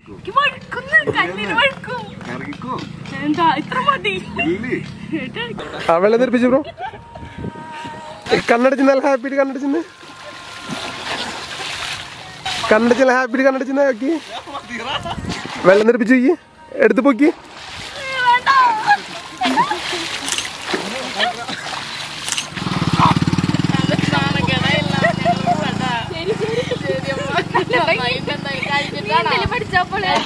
എനിക്ക് വഴുക്കുന്നു കണ്ണിന് വഴുക്കും ഇറങ്ങിക്കോ എന്താ ഇത്ര മതി ഇല്ലേ ആ വെള്ളം തെറിപ്പിച്ചു ബ്രോ കണ്ണടച്ച് നല്ല ഹാപ്പി കണ്ണടച്ചിന്ന് കണ്ണടച്ച് നല്ല ഹാപ്പി കണ്ണടച്ചിന്ന് നോക്കി വെള്ളം തെറിപ്പിച്ചു നോക്കി എടുത്ത് പൊക്കി വേണ്ട പഠിച്ചപ്പോളെ